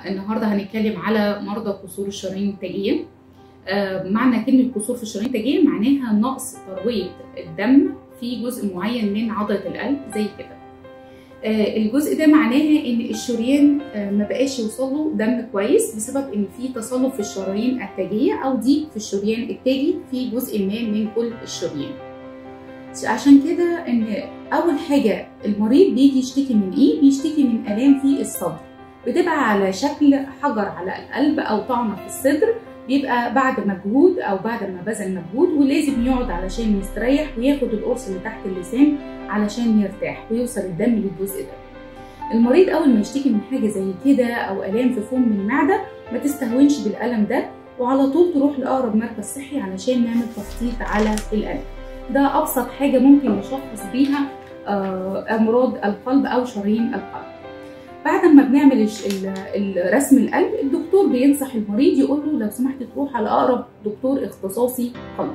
النهارده هنتكلم على مرضى قصور الشرايين التاجيه آه، معنى كلمه قصور في الشرايين التاجيه معناها نقص ترويه الدم في جزء معين من عضله القلب زي كده آه، الجزء ده معناها ان الشريان آه، ما بقاش يوصل له دم كويس بسبب ان في تصلب في الشرايين التاجيه او ضيق في الشريان التاجي في جزء ما من كل الشريان عشان كده ان اول حاجه المريض بيجي يشتكي من ايه بيشتكي من الام في الصدر بتبقى على شكل حجر على القلب او طعنه في الصدر بيبقى بعد مجهود او بعد ما بذل مجهود ولازم يقعد علشان يستريح وياخد القرص اللي تحت اللسان علشان يرتاح ويوصل الدم للجزء ده المريض اول ما يشتكي من حاجه زي كده او الام في فم المعده ما تستهونش بالالم ده وعلى طول تروح لاقرب مركز صحي علشان نعمل تخطيط على القلب ده ابسط حاجه ممكن نشخص بيها امراض القلب او شرايين القلب بعد ما بنعمل رسم القلب الدكتور بينصح المريض يقول له لو سمحت تروح على اقرب دكتور اختصاصي قلب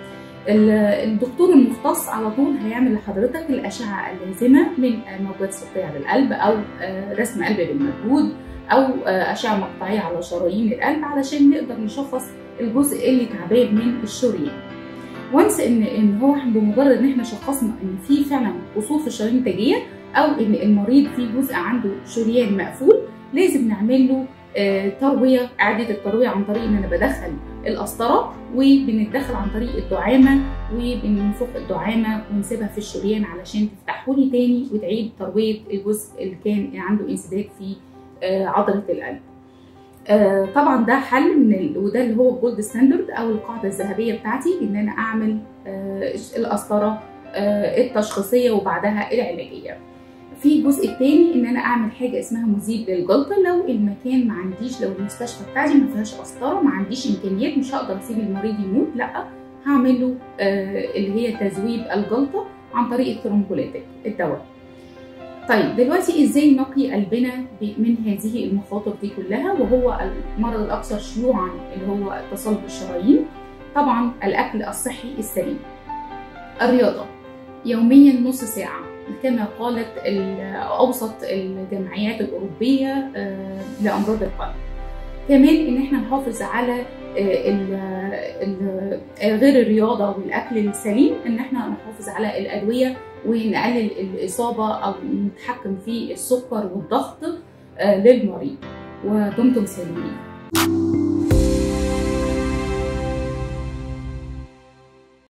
الدكتور المختص على طول هيعمل لحضرتك الاشعه اللازمه من موجات صوتيه على القلب او رسم قلب بالمجهود او اشعه مقطعيه على شرايين القلب علشان نقدر نشخص الجزء اللي تعبان من الشريان وانس ان ان هو بمجرد ان احنا شخصنا ان في فعلا قصور في الشرايين التاجيه او ان المريض في جزء عنده شريان مقفول لازم نعمل له آه ترويه اعاده الترويه عن طريق ان انا بدخل القسطره وبنتدخل عن طريق الدعامه وبننفخ الدعامه ونسيبها في الشريان علشان تفتحه لي تاني وتعيد ترويه الجزء اللي كان عنده انسداد في آه عضله القلب. آه طبعا ده حل من ال... وده اللي هو الجولد ستاندرد او القاعده الذهبيه بتاعتي ان انا اعمل آه القسطره آه التشخيصيه وبعدها العلاجيه. في الجزء الثاني ان انا اعمل حاجه اسمها مذيب للجلطه لو المكان ما عنديش لو المستشفى بتاعتي ما فيهاش قسطره ما عنديش امكانيات مش هقدر اسيب المريض يموت لا هعمل له اللي هي تذويب الجلطه عن طريق الترومبوليتيك الدواء. طيب دلوقتي ازاي نقي قلبنا من هذه المخاطر دي كلها وهو المرض الاكثر شيوعا اللي هو تصلب الشرايين طبعا الاكل الصحي السليم الرياضه يوميا نص ساعه كما قالت اوسط الجمعيات الاوروبيه لامراض القلب كمان ان احنا نحافظ على ال ال غير الرياضه والاكل السليم ان احنا نحافظ على الادويه ونقلل الاصابه او نتحكم في السكر والضغط للمريض ودمتم سالمين